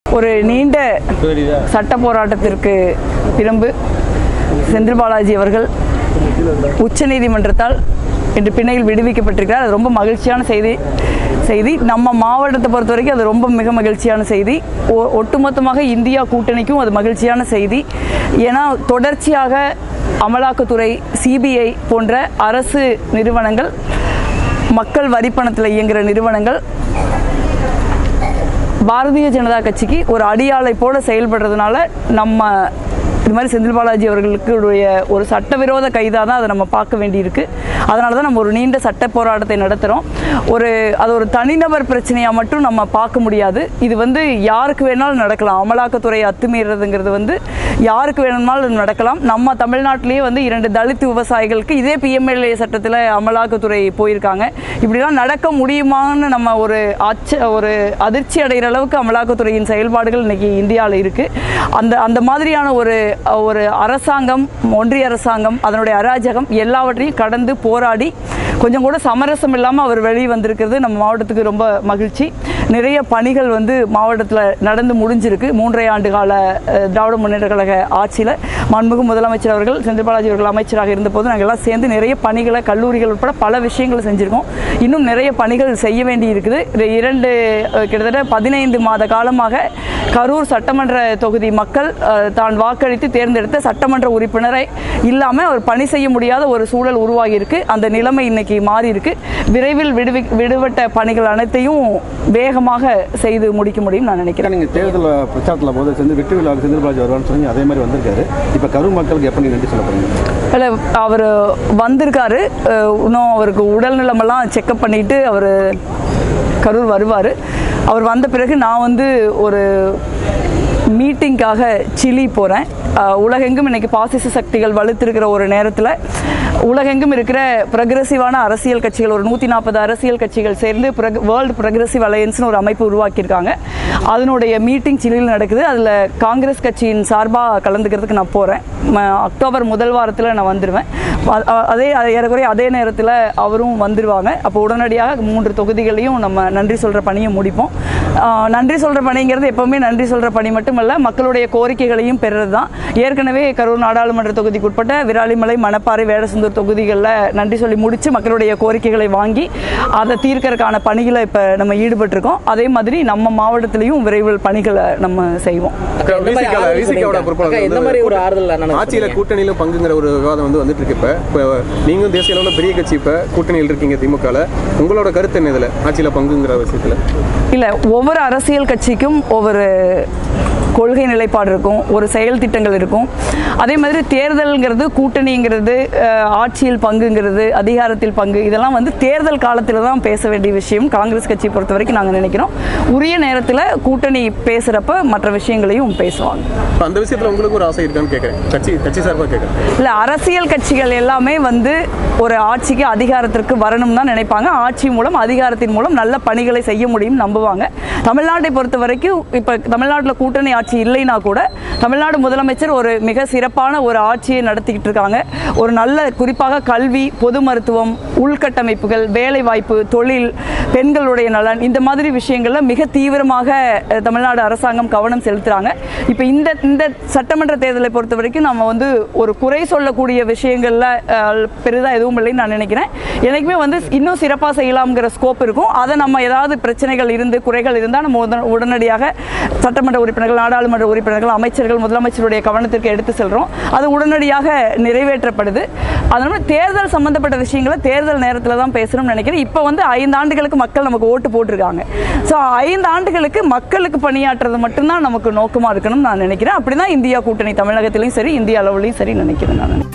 ஒரு நீண்ட சட்ட போராட்டத்திற்கு பிறம்பு செந்தில் பாலாஜி அவர்கள் உச்சநீதிமன்றத்தால் இன்று பிணையில் விடுவிக்கப்பட்டிருக்கிறார் அது ரொம்ப மகிழ்ச்சியான செய்தி செய்தி நம்ம மாவட்டத்தை பொறுத்த வரைக்கும் அது ரொம்ப மிக மகிழ்ச்சியான செய்தி ஒ- ஒட்டுமொத்தமாக இந்தியா கூட்டணிக்கும் அது மகிழ்ச்சியான செய்தி ஏன்னா தொடர்ச்சியாக அமலாக்கத்துறை சிபிஐ போன்ற அரசு நிறுவனங்கள் மக்கள் வரிப்பணத்தில் இயங்குகிற நிறுவனங்கள் பாரதிய ஜனதா கட்சிக்கு ஒரு அடியாளை போல செயல்படுறதுனால நம்ம இது மாதிரி செந்தில் பாலாஜி அவர்களுக்கு உடைய ஒரு சட்டவிரோத கைதாக தான் அதை நம்ம பார்க்க வேண்டியிருக்கு அதனால தான் நம்ம ஒரு நீண்ட சட்ட போராட்டத்தை நடத்துகிறோம் ஒரு அது ஒரு தனிநபர் பிரச்சனையாக மட்டும் நம்ம பார்க்க முடியாது இது வந்து யாருக்கு வேணாலும் நடக்கலாம் அமலாக்கத்துறை அத்துமீறதுங்கிறது வந்து யாருக்கு வேணுமானாலும் நடக்கலாம் நம்ம தமிழ்நாட்டிலேயே வந்து இரண்டு தலித் விவசாயிகளுக்கு இதே பிஎம்எல்ஏ சட்டத்தில் அமலாக்கத்துறை போயிருக்காங்க இப்படிலாம் நடக்க முடியுமான்னு நம்ம ஒரு அச்ச ஒரு அதிர்ச்சி அடைகிற அளவுக்கு அமலாக்கத்துறையின் செயல்பாடுகள் இன்னைக்கு இந்தியாவில் இருக்கு அந்த அந்த மாதிரியான ஒரு ஒரு அரசாங்கம் ஒன்றிய அரசாங்கம் அதனுடைய அராஜகம் எல்லாவற்றையும் கடந்து போராடி கொஞ்சம் கூட சமரசம் இல்லாமல் அவர் வெளியே வந்திருக்கிறது நம்ம மாவட்டத்துக்கு ரொம்ப மகிழ்ச்சி நிறைய பணிகள் வந்து மாவட்டத்தில் நடந்து முடிஞ்சிருக்கு மூன்றரை ஆண்டு கால அஹ், திராவிட முன்னேற்ற கழக ஆட்சியில் மாண்புமிகு முதலமைச்சர் அவர்கள் செந்தில் பாலாஜி அவர்கள் அமைச்சராக இருந்தபோது நாங்கள் எல்லாம் சேர்ந்து நிறைய பணிகளை கல்லூரிகள் உட்பட பல விஷயங்களை செஞ்சுருக்கோம் இன்னும் நிறைய பணிகள் செய்ய வேண்டி இருக்குது இது இரண்டு அஹ், கிட்டத்தட்ட பதினைந்து மாத காலமாக கரூர் சட்டமன்ற தொகுதி மக்கள் அஹ், தான் வாக்களித்து தேர்ந்தெடுத்த சட்டமன்ற உறுப்பினரை இல்லாமல் அவர் பணி செய்ய முடியாத ஒரு சூழல் உருவாகி இருக்கு அந்த நிலைமை இன்னைக்கு மாறி இருக்கு விரைவில் விடுவி விடுபட்ட பணிகள் அனைத்தையும் வேகமாக செய்து முடிக்க முடியும் நான் நினைக்கிறேன் நீங்க தேர்தல் பிரச்சாரத்தில் போது செஞ்சு வெற்றி விழாவுக்கு செந்தில் பாலாஜி வருவான்னு சொன்னீங்க அதே மாதிரி வந்திருக்காரு இப்போ கரூர் மக்களுக்கு எப்படி நன்றி சொல்ல போறீங்க இல்லை அவர் வந்திருக்காரு அஹ், இன்னும் அவருக்கு உடல்நலமெல்லாம் செக்கப் பண்ணிட்டு அவர் கரூர் வருவார் அவர் வந்த பிறகு நான் வந்து ஒரு மீட்டிங்காக சிலி போகிறேன் உலகெங்கும் இன்னைக்கு பாசிச சக்திகள் வலுத்திருக்கிற ஒரு நேரத்தில் உலகெங்கும் இருக்கிற ப்ரக்ரெசிவான அரசியல் கட்சிகள் ஒரு நூற்றி நாற்பது அரசியல் கட்சிகள் சேர்ந்து வேர்ல்டு ப்ரக்ரெசிவ் அலையன்ஸ்னு ஒரு அமைப்பு உருவாக்கியிருக்காங்க அதனுடைய மீட்டிங் சிலியில் நடக்குது அதில் காங்கிரஸ் கட்சியின் சார்பாக கலந்துக்கிறதுக்கு நான் போகிறேன் அக்டோபர் முதல் வாரத்தில் நான் வந்துடுவேன் அ- அ- அதே அதே- ஏறக்குறைய அதே நேரத்தில் அவரும் வந்துடுவாங்க அப்போ உடனடியாக மூன்று தொகுதிகளையும் நம்ம நன்றி சொல்கிற பணியை முடிப்போம் ஆ, நன்றி சொல்கிற பணிங்கிறது எப்போவுமே நன்றி சொல்கிற பணி மட்டுமல்ல மக்களுடைய கோரிக்கைகளையும் பெறுறது தான் ஏற்கனவே கரூர் நாடாளுமன்ற தொகுதிக்கு உட்பட்ட விராலிமலை மணப்பாறை வேடசந்தூர் தொகுதிகளில் நன்றி சொல்லி முடித்து மக்களுடைய கோரிக்கைகளை வாங்கி அதை தீர்க்கறதுக்கான பணிகளை இப்போ நம்ம ஈடுபட்டிருக்கோம் அதே மாதிரி நம்ம மாவட்டத்திலையும் விரைவில் பணிகளை நம்ம செய்வோம் அக்கா, எந்த மாதிரி விசிகால- ஆறுதல் விசிகாவோட சொன்னீங்க? பொறுப்பாளர் அக்கா, எந்த வந்து மாதிரி ஒரு ஆறுதல் அண்ணனுக்கு ஆட்சியில சொன்னீங்க? கூட்டணியில பங்குங்கிற ஒரு விவாதம் வந்து வந்துட்டு இருக்கு இப்ப இப்போ நீங்களும் தேசிய அளவுல பெரிய கட்சி இப்ப கூட்டணியில் இருக்கீங்க திமுகல உங்களோட கருத்து என்ன இதுல ஆட்சியில பங்குங்கிற விஷயத்துல இல்லை ஒவ்வொரு அரசியல் கட்சிக்கும் ஒவ்வொரு கொள்கை நிலைப்பாடு இருக்கும் ஒரு செயல் திட்டங்கள் இருக்கும் அதே மாதிரி தேர்தல்ங்கிறது கூட்டணிங்கிறது அஹ், ஆட்சியில் பங்குங்கிறது அதிகாரத்தில் பங்கு இதெல்லாம் வந்து தேர்தல் காலத்தில் தான் பேச வேண்டிய விஷயம் காங்கிரஸ் கட்சி பொறுத்த வரைக்கும் நாங்கள் நினைக்கிறோம் உரிய நேரத்தில் கூட்டணி பேசுகிறப்ப மற்ற விஷயங்களையும் பேசுவாங்க இப்ப அந்த விஷயத்துல உங்களுக்கு ஒரு ஆசை இருக்கான்னு கேட்கறேன் கட்சி கட்சி சார்பா கேட்கறேன் இல்லை அரசியல் கட்சிகள் எல்லாமே வந்து ஒரு ஆட்சிக்கு அதிகாரத்திற்கு வரணும் தான் நினைப்பாங்க ஆட்சி மூலம் அதிகாரத்தின் மூலம் நல்ல பணிகளை செய்ய முடியும் நம்புவாங்க தமிழ்நாட்டை பொறுத்த வரைக்கும் இப்போ தமிழ்நாட்டில் கூட்டணி ஆட்சி இல்லைனா கூட தமிழ்நாடு முதலமைச்சர் ஒரு மிக சிறப்பான ஒரு ஆட்சியை நடத்திக்கிட்டு இருக்காங்க ஒரு நல்ல குறிப்பாக கல்வி பொது மருத்துவம் உள்கட்டமைப்புகள் வேலை வாய்ப்பு தொழில் பெண்களுடைய நலன் இந்த மாதிரி விஷயங்கள்ல மிக தீவிரமாக அஹ், தமிழ்நாடு அரசாங்கம் கவனம் செலுத்துறாங்க இப்போ இந்த இந்த சட்டமன்ற தேர்தலை பொறுத்த வரைக்கும் நம்ம வந்து ஒரு குறை சொல்லக்கூடிய விஷயங்கள்ல அஹ், பெரிதா எதுவும் இல்லைன்னு நான் நினைக்கிறேன் எனக்குமே வந்து இன்னும் சிறப்பாக செய்யலாம்ங்கிற ஸ்கோப் இருக்கும் அதை நம்ம ஏதாவது பிரச்சனைகள் இருந்து குறைகள் இருந்தால் நம்ம உடன- உடனடியாக சட்டமன்ற உறுப்பினர்கள் நாடாளுமன்ற உறுப்பினர்கள் அமைச்சர்கள் முதலமைச்சருடைய கவனத்திற்கு எடுத்து செல்றோம் அது உடனடியாக நிறைவேற்றப்படுது அதனால தேர்தல் சம்பந்தப்பட்ட விஷயங்களை தேர்தல் நேரத்தில் தான் பேசணும்னு நினைக்கிறேன் இப்போ வந்து ஐந்து ஆண்டுகளுக்கு மக்கள் நமக்கு ஓட்டு போட்டிருக்காங்க ஸோ ஐந்து ஆண்டுகளுக்கு மக்களுக்கு பணியாற்றுறது மட்டும்தான் நமக்கு நோக்கமாக இருக்கணும்னு நான் நினைக்கிறேன் அப்படிதான் இந்தியா கூட்டணி தமிழகத்திலையும் சரி இந்திய அளவுலையும் சரி நினைக்கிறேன் நான்